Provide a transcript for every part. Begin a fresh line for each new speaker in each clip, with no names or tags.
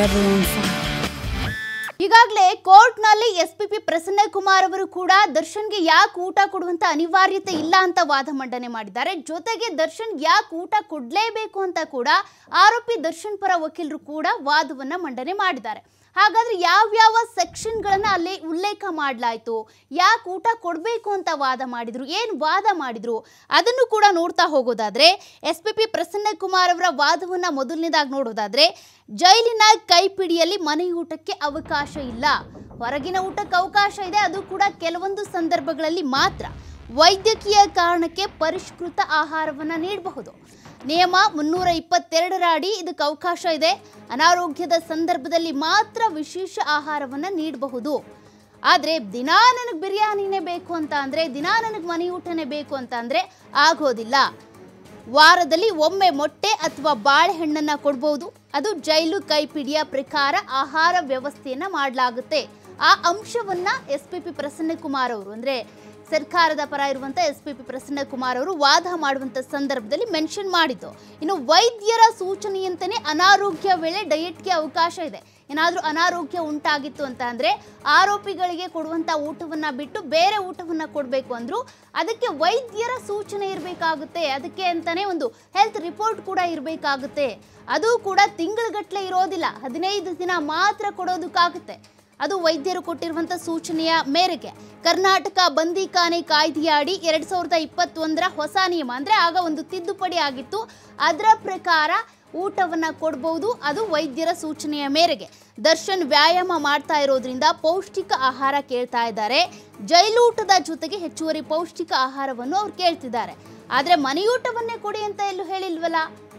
everyone fine.
ಈಗಾಗಲೇ ಕೋರ್ಟ್ನಲ್ಲಿ S P P Prasanna Kumar ಅವರು ಕೂಡ ದರ್ಶನ್ಗೆ ಯಾಕೆ ಊಟ ಕೊಡುವಂತ ಅನಿವಾರ್ಯತೆ ಇಲ್ಲ ಅಂತ ವಾದ ಮಂಡನೆ ಮಾಡಿದ್ದಾರೆ ಜೊತೆಗೆ ದರ್ಶನ್ ಯಾಕೆ ಊಟ ಕೊಡಲೇಬೇಕು ಅಂತ ಕೂಡ ಆರೋಪಿ ದರ್ಶನ್ ಪರ ವಕೀಲರು ಕೂಡ ವಾದವನ್ನ ಮಂಡನೆ ಮಾಡಿದ್ದಾರೆ ಹಾಗಾದ್ರೆ ಯಾವ್ಯಾವ ಸೆಕ್ಷನ್ಗಳನ್ನ ಅಲ್ಲಿ ಉಲ್ಲೇಖ ಮಾಡಲಾಯ್ತು ಯಾಕೆ ಊಟ ಕೊಡಬೇಕು ಅಂತ ವಾದ ಮಾಡಿದ್ರು ಏನು ವಾದ ಮಾಡಿದ್ರು ಅದನ್ನು ಕೂಡ ನೋಡ್ತಾ ಹೋಗೋದಾದ್ರೆ S P P Prasanna Kumar ಅವರ ವಾದವನ್ನ ಮೊದಲನೇದಾಗಿ ನೋಡೋದಾದ್ರೆ ಜೈಲಿನ ಕೈಪಿಡಿಯಲ್ಲಿ ಮನೆಯೂಟಕ್ಕೆ ಅವಕಾಶ ಇಲ್ಲ ಹೊರಗಿನ ಊಟಕ್ಕೆ ಅವಕಾಶ ಇದೆ ಅದು ಕೂಡ ಕೆಲವೊಂದು ಸಂದರ್ಭಗಳಲ್ಲಿ ಮಾತ್ರ ವೈದ್ಯಕೀಯ ಕಾರಣಕ್ಕೆ ಪರಿಷ್ಕೃತ ಆಹಾರವನ್ನು ನೀಡಬಹುದು ನಿಯಮ ಮುನ್ನೂರ ಇಪ್ಪತ್ತೆರಡರ ಅಡಿ ಇದಕ್ಕೆ ಅವಕಾಶ ಇದೆ ಅನಾರೋಗ್ಯದ ಸಂದರ್ಭದಲ್ಲಿ ಮಾತ್ರ ವಿಶೇಷ ಆಹಾರವನ್ನು ನೀಡಬಹುದು ಆದರೆ ದಿನಾ ನನಗೆ ಬಿರಿಯಾನಿನೇ ಬೇಕು ಅಂತ ಅಂದರೆ ದಿನಾ ನನಗೆ ಮನೆ ಊಟನೇ ಬೇಕು ಅಂತ ಅಂದರೆ ಆಗೋದಿಲ್ಲ ವಾರದಲ್ಲಿ ಒಮ್ಮೆ ಮೊಟ್ಟೆ ಅಥವಾ ಬಾಳೆಹಣ್ಣನ್ನ ಕೊಡ್ಬೋದು ಅದು ಜೈಲು ಕೈಪಿಡಿಯ ಪ್ರಕಾರ ಆಹಾರ ವ್ಯವಸ್ಥೆಯನ್ನ ಮಾಡಲಾಗುತ್ತೆ ಆ ಅಂಶವನ್ನ ಎಸ್ ಪಿ ಪಿ ಪ್ರಸನ್ನಕುಮಾರ್ ಅವರು ಅಂದ್ರೆ ಸರ್ಕಾರದ ಪರ ಇರುವಂತ ಎಸ್ ಪಿ ಪಿ ಪ್ರಸನ್ನಕುಮಾರ್ ಅವರು ವಾದ ಮಾಡುವಂತ ಸಂದರ್ಭದಲ್ಲಿ ಮೆನ್ಷನ್ ಮಾಡಿದ್ದು ಇನ್ನು ವೈದ್ಯರ ಸೂಚನೆಯಂತೆಯೇ ಅನಾರೋಗ್ಯ ವೇಳೆ ಡಯಟ್ಗೆ ಅವಕಾಶ ಇದೆ ಏನಾದರೂ ಅನಾರೋಗ್ಯ ಉಂಟಾಗಿತ್ತು ಅಂತ ಅಂದ್ರೆ ಆರೋಪಿಗಳಿಗೆ ಕೊಡುವಂತ ಊಟವನ್ನ ಬಿಟ್ಟು ಬೇರೆ ಊಟವನ್ನ ಕೊಡಬೇಕು ಅಂದ್ರು ಅದಕ್ಕೆ ವೈದ್ಯರ ಸೂಚನೆ ಇರಬೇಕಾಗುತ್ತೆ ಅದಕ್ಕೆ ಅಂತಾನೆ ಒಂದು ಹೆಲ್ತ್ ರಿಪೋರ್ಟ್ ಕೂಡ ಇರಬೇಕಾಗುತ್ತೆ ಅದು ಕೂಡ ತಿಂಗಳಗಟ್ಟಲೆ ಇರೋದಿಲ್ಲ ಹದಿನೈದು ದಿನ ಮಾತ್ರ ಕೊಡೋದಕ್ಕಾಗುತ್ತೆ ಅದು ವೈದ್ಯರು ಕೊಟ್ಟಿರುವಂಥ ಸೂಚನೆಯ ಮೇರೆಗೆ ಕರ್ನಾಟಕ ಬಂದಿಖಾನೆ ಕಾಯ್ದೆಯ ಅಡಿ ಎರಡ್ ಸಾವಿರದ ಇಪ್ಪತ್ತೊಂದರ ಹೊಸ ನಿಯಮ ಅಂದ್ರೆ ಆಗ ಒಂದು ತಿದ್ದುಪಡಿ ಆಗಿತ್ತು ಅದರ ಪ್ರಕಾರ ಊಟವನ್ನ ಕೊಡ್ಬೋದು ಅದು ವೈದ್ಯರ ಸೂಚನೆಯ ಮೇರೆಗೆ ದರ್ಶನ್ ವ್ಯಾಯಾಮ ಮಾಡ್ತಾ ಇರೋದ್ರಿಂದ ಪೌಷ್ಟಿಕ ಆಹಾರ ಕೇಳ್ತಾ ಇದ್ದಾರೆ ಜೈಲೂಟದ ಜೊತೆಗೆ ಹೆಚ್ಚುವರಿ ಪೌಷ್ಟಿಕ ಆಹಾರವನ್ನು ಅವ್ರು ಕೇಳ್ತಿದ್ದಾರೆ ಆದ್ರೆ ಮನೆಯೂಟವನ್ನೇ ಕೊಡಿ ಅಂತ ಎಲ್ಲೂ ಹೇಳಿಲ್ವಲ್ಲ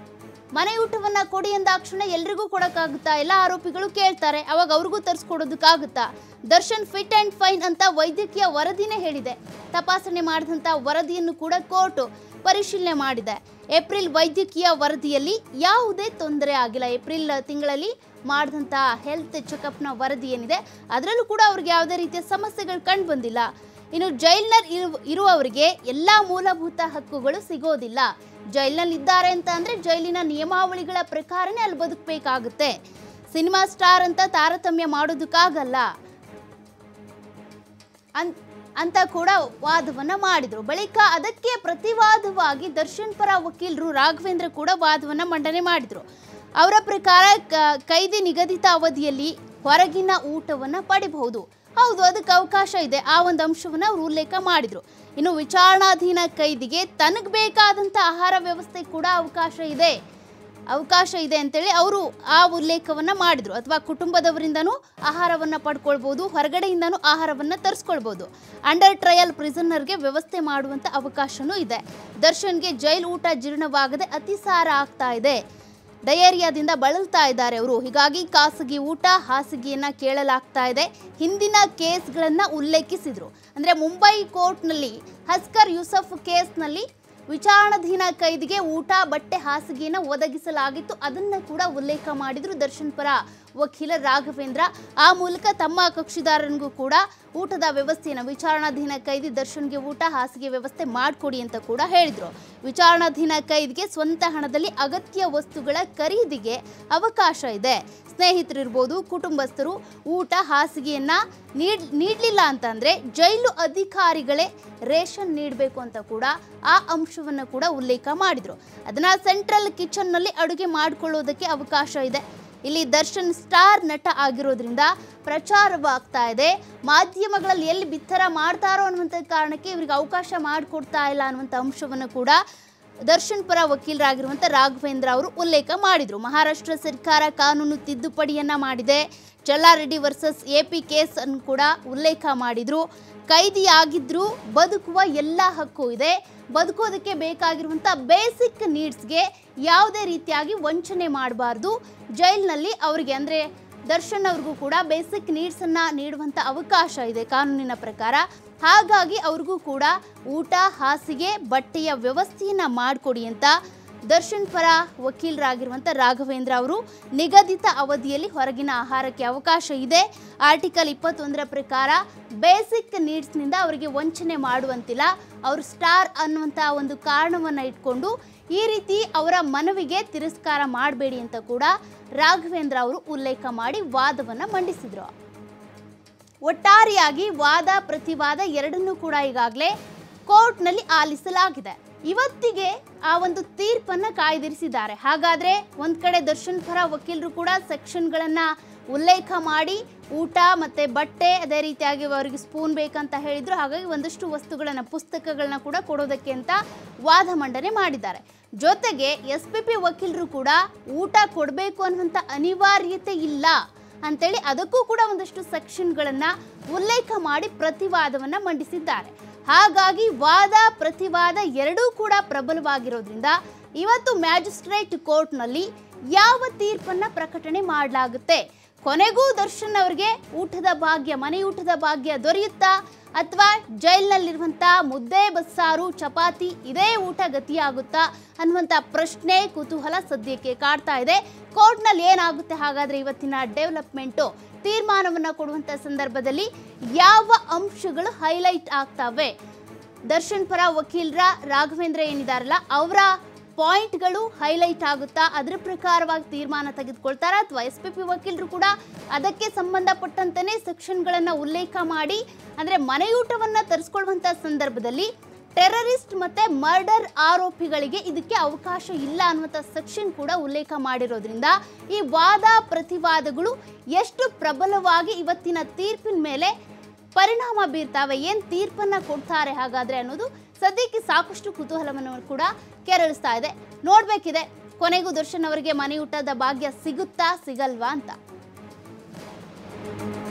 ಮನೆ ಊಟವನ್ನ ಕೊಡಿ ಅಂದಾಕ್ಷಣ ಎಲ್ರಿಗೂ ಕೊಡಕ್ಕಾಗುತ್ತಾ ಎಲ್ಲ ಆರೋಪಿಗಳು ಕೇಳ್ತಾರೆ ಅವಾಗ ಅವ್ರಿಗೂ ತರಿಸ್ಕೊಡೋದಕ್ಕಾಗುತ್ತಾ ದರ್ಶನ್ ಫಿಟ್ ಅಂಡ್ ಫೈನ್ ಅಂತ ವೈದ್ಯಕೀಯ ವರದಿನೇ ಹೇಳಿದೆ ತಪಾಸಣೆ ಮಾಡಿದಂಥ ವರದಿಯನ್ನು ಕೂಡ ಕೋರ್ಟ್ ಪರಿಶೀಲನೆ ಮಾಡಿದೆ ಏಪ್ರಿಲ್ ವೈದ್ಯಕೀಯ ವರದಿಯಲ್ಲಿ ಯಾವುದೇ ತೊಂದರೆ ಆಗಿಲ್ಲ ಏಪ್ರಿಲ್ ತಿಂಗಳಲ್ಲಿ ಮಾಡಿದಂಥ ಹೆಲ್ತ್ ಚೆಕಪ್ನ ವರದಿ ಏನಿದೆ ಅದರಲ್ಲೂ ಕೂಡ ಅವ್ರಿಗೆ ಯಾವುದೇ ರೀತಿಯ ಸಮಸ್ಯೆಗಳು ಕಂಡು ಬಂದಿಲ್ಲ ಇನ್ನು ಜೈಲ್ನಲ್ಲಿ ಇರು ಇರುವವರಿಗೆ ಎಲ್ಲ ಮೂಲಭೂತ ಹಕ್ಕುಗಳು ಸಿಗೋದಿಲ್ಲ ಜೈಲ್ನಲ್ಲಿ ಇದ್ದಾರೆ ಅಂತ ಅಂದ್ರೆ ಜೈಲಿನ ನಿಯಮಾವಳಿಗಳ ಪ್ರಕಾರನೇ ಅಲ್ಲಿ ಬದುಕಬೇಕಾಗುತ್ತೆ ಸಿನಿಮಾ ಸ್ಟಾರ್ ಅಂತ ತಾರತಮ್ಯ ಮಾಡೋದಕ್ಕಾಗಲ್ಲ ಅನ್ ಅಂತ ಕೂಡ ವಾದವನ್ನ ಮಾಡಿದ್ರು ಬಳಿಕ ಅದಕ್ಕೆ ಪ್ರತಿವಾದವಾಗಿ ದರ್ಶನ್ ಪರ ವಕೀಲರು ರಾಘವೇಂದ್ರ ಕೂಡ ವಾದವನ್ನ ಮಂಡನೆ ಮಾಡಿದ್ರು ಅವರ ಪ್ರಕಾರ ಕ- ಕೈದಿ ನಿಗದಿತ ಅವಧಿಯಲ್ಲಿ ಹೊರಗಿನ ಊಟವನ್ನ ಪಡಿಬಹುದು ಹೌದು ಅದಕ್ಕೆ ಅವಕಾಶ ಇದೆ ಆ ಒಂದು ಅಂಶವನ್ನ ಅವರು ಉಲ್ಲೇಖ ಮಾಡಿದ್ರು ಇನ್ನು ವಿಚಾರಣಾಧೀನ ಕೈದಿಗೆ ತನಗೆ ಬೇಕಾದಂಥ ಆಹಾರ ವ್ಯವಸ್ಥೆ ಕೂಡ ಅವಕಾಶ ಇದೆ ಅವಕಾಶ ಇದೆ ಅಂತೇಳಿ ಅವರು ಆ ಉಲ್ಲೇಖವನ್ನ ಮಾಡಿದ್ರು ಅಥವಾ ಕುಟುಂಬದವರಿಂದನೂ ಆಹಾರವನ್ನ ಪಡ್ಕೊಳ್ಬೋದು ಹೊರಗಡೆಯಿಂದನೂ ಆಹಾರವನ್ನ ತರಿಸ್ಕೊಳ್ಬೋದು ಅಂಡರ್ ಟ್ರಯಲ್ ಪ್ರಿಸನರ್ಗೆ ವ್ಯವಸ್ಥೆ ಮಾಡುವಂತ ಅವಕಾಶನೂ ಇದೆ ದರ್ಶನ್ಗೆ ಜೈಲ್ ಊಟ ಜೀರ್ಣವಾಗದೆ ಅತಿಸಾರ ಆಗ್ತಾ ಇದೆ ಡಯೇರಿಯಾದಿಂದ ಬಳಲ್ತಾ ಇದ್ದಾರೆ ಅವರು ಹೀಗಾಗಿ ಖಾಸಗಿ ಊಟ ಹಾಸಿಗೆಯನ್ನ ಕೇಳಲಾಗ್ತಾ ಇದೆ ಹಿಂದಿನ ಕೇಸ್ಗಳನ್ನ ಉಲ್ಲೇಖಿಸಿದ್ರು ಅಂದ್ರೆ ಮುಂಬೈ ಕೋರ್ಟ್ನಲ್ಲಿ ಹಸ್ಕರ್ ಯೂಸಫ್ ಕೇಸ್ನಲ್ಲಿ ವಿಚಾರಣಾಧೀನ ಕೈದಿಗೆ ಊಟ ಬಟ್ಟೆ ಹಾಸಿಗೆಯನ್ನು ಒದಗಿಸಲಾಗಿತ್ತು ಅದನ್ನ ಕೂಡ ಉಲ್ಲೇಖ ಮಾಡಿದ್ರು ದರ್ಶನ್ ಪರ ವಕೀಲ ರಾಘವೇಂದ್ರ ಆ ಮೂಲಕ ತಮ್ಮ ಕಕ್ಷಿದಾರನಿಗೂ ಕೂಡ ಊಟದ ವ್ಯವಸ್ಥೆಯನ್ನು ವಿಚಾರಣಾಧೀನ ಕೈದಿ ದರ್ಶನ್ಗೆ ಊಟ ಹಾಸಿಗೆ ವ್ಯವಸ್ಥೆ ಮಾಡಿಕೊಡಿ ಅಂತ ಕೂಡ ಹೇಳಿದ್ರು ವಿಚಾರಣಾಧೀನ ಕೈದಿಗೆ ಸ್ವಂತ ಹಣದಲ್ಲಿ ಅಗತ್ಯ ವಸ್ತುಗಳ ಖರೀದಿಗೆ ಅವಕಾಶ ಇದೆ ಸ್ನೇಹಿತರಿರ್ಬೋದು ಕುಟುಂಬಸ್ಥರು ಊಟ ಹಾಸಿಗೆಯನ್ನ ನೀಡ್ ನೀಡಲಿಲ್ಲ ಅಂತಂದ್ರೆ ಜೈಲು ಅಧಿಕಾರಿಗಳೇ ರೇಷನ್ ನೀಡಬೇಕು ಅಂತ ಕೂಡ ಆ ಅಂಶವನ್ನು ಕೂಡ ಉಲ್ಲೇಖ ಮಾಡಿದ್ರು ಅದನ್ನ ಸೆಂಟ್ರಲ್ ಕಿಚನ್ನಲ್ಲಿ ಅಡುಗೆ ಮಾಡಿಕೊಳ್ಳೋದಕ್ಕೆ ಅವಕಾಶ ಇದೆ ಇಲ್ಲಿ ದರ್ಶನ್ ಸ್ಟಾರ್ ನಟ ಆಗಿರೋದ್ರಿಂದ ಪ್ರಚಾರವಾಗ್ತಾ ಇದೆ ಮಾಧ್ಯಮಗಳಲ್ಲಿ ಎಲ್ಲಿ ಬಿತ್ತರ ಮಾಡ್ತಾರೋ ಅನ್ನುವಂಥ ಕಾರಣಕ್ಕೆ ಇವರಿಗೆ ಅವಕಾಶ ಮಾಡಿಕೊಡ್ತಾ ಇಲ್ಲ ಅನ್ನುವಂಥ ಅಂಶವನ್ನು ಕೂಡ ದರ್ಶನ್ ಪರ ವಕೀಲರಾಗಿರುವಂಥ ರಾಘವೇಂದ್ರ ಅವರು ಉಲ್ಲೇಖ ಮಾಡಿದರು ಮಹಾರಾಷ್ಟ್ರ ಸರ್ಕಾರ ಕಾನೂನು ತಿದ್ದುಪಡಿಯನ್ನ ಮಾಡಿದೆ Challareddy versus A P case ಅನ್ನು ಕೂಡ ಉಲ್ಲೇಖ ಮಾಡಿದ್ರು ಕೈದಿಯಾಗಿದ್ರೂ ಬದುಕುವ ಎಲ್ಲ ಹಕ್ಕು ಇದೆ ಬದುಕೋದಕ್ಕೆ ಬೇಕಾಗಿರುವಂಥ ಬೇಸಿಕ್ ನೀಡ್ಸ್ಗೆ ಯಾವುದೇ ರೀತಿಯಾಗಿ ವಂಚನೆ ಮಾಡಬಾರ್ದು ಜೈಲಿನಲ್ಲಿ ಅವರಿಗೆ ಅಂದರೆ ದರ್ಶನ್ ಅವ್ರಿಗೂ ಕೂಡ ಬೇಸಿಕ್ ನೀಡ್ಸನ್ನು ನೀಡುವಂಥ ಅವಕಾಶ ಇದೆ ಕಾನೂನಿನ ಪ್ರಕಾರ ಹಾಗಾಗಿ ಅವ್ರಿಗೂ ಕೂಡ ಊಟ ಹಾಸಿಗೆ ಬಟ್ಟೆಯ ವ್ಯವಸ್ಥೆಯನ್ನು ಮಾಡಿಕೊಡಿ ಅಂತ ದರ್ಶನ್ ಪರ ವಕೀಲರಾಗಿರುವಂಥ ರಾಘವೇಂದ್ರ ಅವರು ನಿಗದಿತ ಅವಧಿಯಲ್ಲಿ ಹೊರಗಿನ ಆಹಾರಕ್ಕೆ ಅವಕಾಶ ಇದೆ ಆರ್ಟಿಕಲ್ ಇಪ್ಪತ್ತೊಂದರ ಪ್ರಕಾರ ಬೇಸಿಕ್ ನೀಡ್ಸ್ನಿಂದ ಅವರಿಗೆ ವಂಚನೆ ಮಾಡುವಂತಿಲ್ಲ ಅವರು ಸ್ಟಾರ್ ಅನ್ನುವಂಥ ಒಂದು ಕಾರಣವನ್ನು ಇಟ್ಕೊಂಡು ಈ ರೀತಿ ಅವರ ಮನವಿಗೆ ತಿರಸ್ಕಾರ ಮಾಡಬೇಡಿ ಅಂತ ಕೂಡ ರಾಘವೇಂದ್ರ ಅವರು ಉಲ್ಲೇಖ ಮಾಡಿ ವಾದವನ್ನು ಮಂಡಿಸಿದರು ಒಟ್ಟಾರೆಯಾಗಿ ವಾದ ಪ್ರತಿವಾದ ಎರಡನ್ನೂ ಕೂಡ ಈಗಾಗಲೇ ಕೋರ್ಟ್ನಲ್ಲಿ ಆಲಿಸಲಾಗಿದೆ ಇವತ್ತಿಗೆ ಆ ಒಂದು ತೀರ್ಪನ್ನ ಕಾಯ್ದಿರಿಸಿದ್ದಾರೆ ಹಾಗಾದ್ರೆ ಒಂದ್ ಕಡೆ ದರ್ಶನ್ ಪರ ವಕೀಲರು ಕೂಡ ಸೆಕ್ಷನ್ಗಳನ್ನ ಉಲ್ಲೇಖ ಮಾಡಿ ಊಟ ಮತ್ತೆ ಬಟ್ಟೆ ಅದೇ ರೀತಿಯಾಗಿ ಅವರಿಗೆ ಸ್ಪೂನ್ ಬೇಕಂತ ಹೇಳಿದ್ರು ಹಾಗಾಗಿ ಒಂದಷ್ಟು ವಸ್ತುಗಳನ್ನ ಪುಸ್ತಕಗಳನ್ನ ಕೂಡ ಕೊಡೋದಕ್ಕೆ ಅಂತ ವಾದ ಮಂಡನೆ ಮಾಡಿದ್ದಾರೆ ಜೊತೆಗೆ ಎಸ್ ಪಿ ಪಿ ವಕೀಲರು ಕೂಡ ಊಟ ಕೊಡಬೇಕು ಅನ್ನುವಂಥ ಅನಿವಾರ್ಯತೆ ಇಲ್ಲ ಅಂತೇಳಿ ಅದಕ್ಕೂ ಕೂಡ ಒಂದಷ್ಟು ಸೆಕ್ಷನ್ಗಳನ್ನ ಉಲ್ಲೇಖ ಮಾಡಿ ಪ್ರತಿವಾದವನ್ನ ಮಂಡಿಸಿದ್ದಾರೆ ಹಾಗಾಗಿ ವಾದ ಪ್ರತಿವಾದ ಎರಡೂ ಕೂಡ ಪ್ರಬಲವಾಗಿರೋದ್ರಿಂದ ಇವತ್ತು ಮ್ಯಾಜಿಸ್ಟ್ರೇಟ್ ಕೋರ್ಟ್ನಲ್ಲಿ ಯಾವ ತೀರ್ಪನ್ನ ಪ್ರಕಟಣೆ ಮಾಡಲಾಗುತ್ತೆ ಕೊನೆಗೂ ದರ್ಶನ್ ಅವರಿಗೆ ಊಟದ ಭಾಗ್ಯ ಮನೆ ಊಟದ ಭಾಗ್ಯ ದೊರೆಯುತ್ತಾ ಅಥವಾ ಜೈಲಿನಲ್ಲಿರುವಂಥ ಮುದ್ದೆ ಬಸ್ಸಾರು ಚಪಾತಿ ಇದೇ ಊಟ ಗತಿಯಾಗುತ್ತಾ ಅನ್ನುವಂಥ ಪ್ರಶ್ನೆ ಕುತೂಹಲ ಸದ್ಯಕ್ಕೆ ಕಾಡ್ತಾ ಇದೆ ಕೋರ್ಟ್ನಲ್ಲಿ ಏನಾಗುತ್ತೆ ಹಾಗಾದ್ರೆ ಇವತ್ತಿನ ಡೆವಲಪ್ಮೆಂಟು ತೀರ್ಮಾನವನ್ನು ಕೊಡುವಂಥ ಸಂದರ್ಭದಲ್ಲಿ ಯಾವ ಅಂಶಗಳು ಹೈಲೈಟ್ ಆಗ್ತವೆ ದರ್ಶನ್ ಪರ ವಕೀಲರ ರಾಘವೇಂದ್ರ ಏನಿದಾರಲ್ಲ ಅವರ ಪಾಯಿಂಟ್ಗಳು ಹೈಲೈಟ್ ಆಗುತ್ತಾ ಅದರ ಪ್ರಕಾರವಾಗಿ ತೀರ್ಮಾನ ತೆಗೆದುಕೊಳ್ತಾರಾ ಅಥವಾ ಎಸ್ ಪಿ ಪಿ ವಕೀಲರು ಕೂಡ ಅದಕ್ಕೆ ಸಂಬಂಧಪಟ್ಟಂತೆಯೇ ಸೆಕ್ಷನ್ಗಳನ್ನು ಉಲ್ಲೇಖ ಮಾಡಿ ಅಂದರೆ ಮನೆಯೂಟವನ್ನು ತರಿಸ್ಕೊಳ್ಳುವಂಥ ಸಂದರ್ಭದಲ್ಲಿ ಟೆರರಿಸ್ಟ್ ಮತ್ತೆ ಮರ್ಡರ್ ಆರೋಪಿಗಳಿಗೆ ಇದಕ್ಕೆ ಅವಕಾಶ ಇಲ್ಲ ಅನ್ನುವಂಥ ಸೆಕ್ಷನ್ ಕೂಡ ಉಲ್ಲೇಖ ಮಾಡಿರೋದ್ರಿಂದ ಈ ವಾದ ಪ್ರತಿವಾದಗಳು ಎಷ್ಟು ಪ್ರಬಲವಾಗಿ ಇವತ್ತಿನ ತೀರ್ಪಿನ ಮೇಲೆ ಪರಿಣಾಮ ಬೀರ್ತಾವೆ ಏನು ತೀರ್ಪನ್ನ ಕೊಡ್ತಾರೆ ಹಾಗಾದ್ರೆ ಅನ್ನೋದು ಸದ್ಯಕ್ಕೆ ಸಾಕಷ್ಟು ಕುತೂಹಲವನ್ನು ಕೂಡ ಕೆರಳಿಸ್ತಾ ಇದೆ ನೋಡ್ಬೇಕಿದೆ ಕೊನೆಗೂ ದರ್ಶನ್ ಅವರಿಗೆ ಮನೆಯೂಟದ ಭಾಗ್ಯ ಸಿಗುತ್ತಾ ಸಿಗಲ್ವಾ ಅಂತ